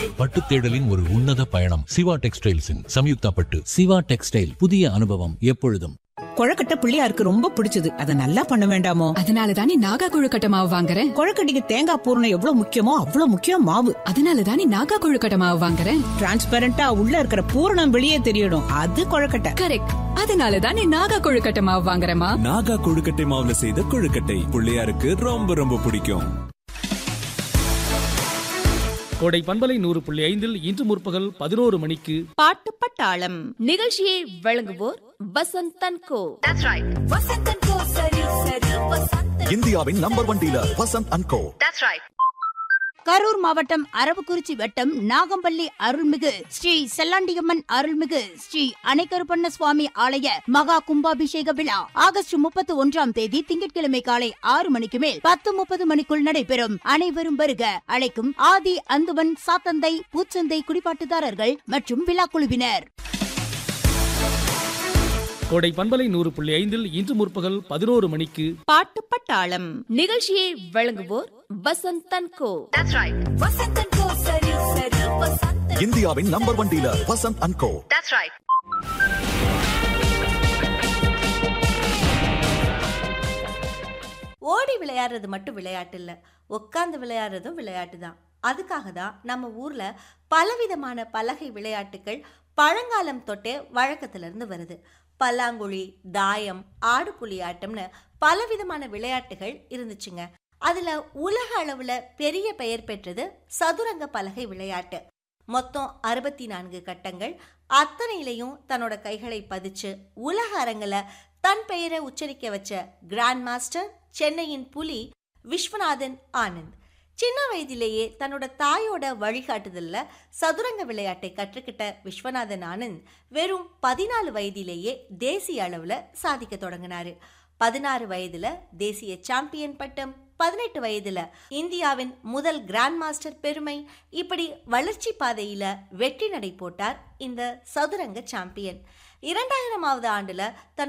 பட்டு தேடலின் ஒரு உன்னத பயணம் சிவா டெக்ஸ்டைல்ஸின் சம்யுக்தா பட்டு சிவா டெக்ஸ்டைல் புதிய அனுபவம் எப்பொழுதும் கொழக்கட்டை பிள்ளையாருக்கு ரொம்ப பிடிச்சது அத நல்லா பண்ண வேண்டாமோ அதனால தானே நாகா கொழுக்கட்டை மாவு வாங்குறேன் கொழக்கட்டைக்கு தேங்காய் பூரணம் எவ்வளவு முக்கியமோ அவ்வளவு முக்கியம் மாவு அதனால தானே நாகா கொழுக்கட்டை மாவு வாங்குறேன் டிரான்ஸ்பரண்டா உள்ள இருக்கிற பூரணம் வெளியே தெரியணும் அது கொழக்கட்டை கரெக்ட் அதனால தானே நாகா கொழுக்கட்டை மாவு வாங்குறேமா நாகா கொழுக்கட்டை மாவுல செய்த கொழுக்கட்டை பிள்ளையாருக்கு ரொம்ப ரொம்ப பிடிக்கும் கோடை பண்பலை நூறு புள்ளி ஐந்தில் இன்று முற்பகல் பதினோரு மணிக்கு பாட்டு பட்டாளம் நிகழ்ச்சியை வழங்குவோர் வசந்த் தன்கோ இந்தியாவின் number one dealer Vasanth and Co Karur மாவட்டம் அரவக்குறிச்சி வட்டம் நாகம்பள்ளி அருள்மிகு ஸ்ரீ செல்லாண்டியம்மன் அருள்மிகு ஸ்ரீ அணைக்கருப்பண்ண சுவாமி ஆலய மகா கும்பாபிஷேக விழா ஆகஸ்ட் முப்பத்தி ஒன்றாம் தேதி திங்கட்கிழமை காலை ஆறு மணிக்கு மேல் பத்து முப்பது மணிக்குள் நடைபெறும் அனைவரும் வருக அழைக்கும் ஆதி அந்துவன் சாத்தந்தை பூச்சந்தை குடிபாட்டுதாரர்கள் மற்றும் விழா குழுவினர் கோடை பண்பலை நூறு புள்ளி ஐந்தில் இன்று முற்பகல் பதினோரு மணிக்கு பாட்டு பட்டாளம் நிகழ்ச்சியை வழங்குவோர் வசந்த் தன்கோ இந்தியாவின் number one dealer Vasanth and Co ஓடி விளையாடுறது மட்டும் விளையாட்டு இல்லை உட்காந்து விளையாடுறதும் விளையாட்டு தான் அதுக்காக தான் நம்ம ஊரில் பலவிதமான பலகை விளையாட்டுகள் பழங்காலம் தொட்டே வழக்கத்திலிருந்து வருது பல்லாங்குழி தாயம் ஆடு புலி ஆட்டம்னு பலவிதமான விளையாட்டுகள் இருந்துச்சுங்க அதில் உலக அளவில் பெரிய பெயர் பெற்றது சதுரங்க பலகை விளையாட்டு மொத்தம் அறுபத்தி நான்கு கட்டங்கள் அத்தனையிலையும் தன்னோட கைகளை பதிச்சு உலக அரங்கில் தன் பெயரை உச்சரிக்க வச்ச கிராண்ட் மாஸ்டர் சென்னையின் புலி விஸ்வநாதன் ஆனந்த் சின்ன வயதிலேயே தன்னோட தாயோட வழிகாட்டுதல்ல சதுரங்க விளையாட்டை கற்றுக்கிட்ட விஸ்வநாதன் ஆனந்த் வெறும் பதினாலு வயதிலேயே தேசிய அளவில் சாதிக்க தொடங்கினாரு பதினாறு வயதுல தேசிய சாம்பியன் பட்டம் பதினெட்டு வயதுல இந்தியாவின் முதல் கிராண்ட் மாஸ்டர் பெருமை இப்படி வளர்ச்சி பாதையில வெற்றி நடை போட்டார் இந்த சதுரங்க சாம்பியன் இரண்டாயிரமாவது ஆண்டுல தன்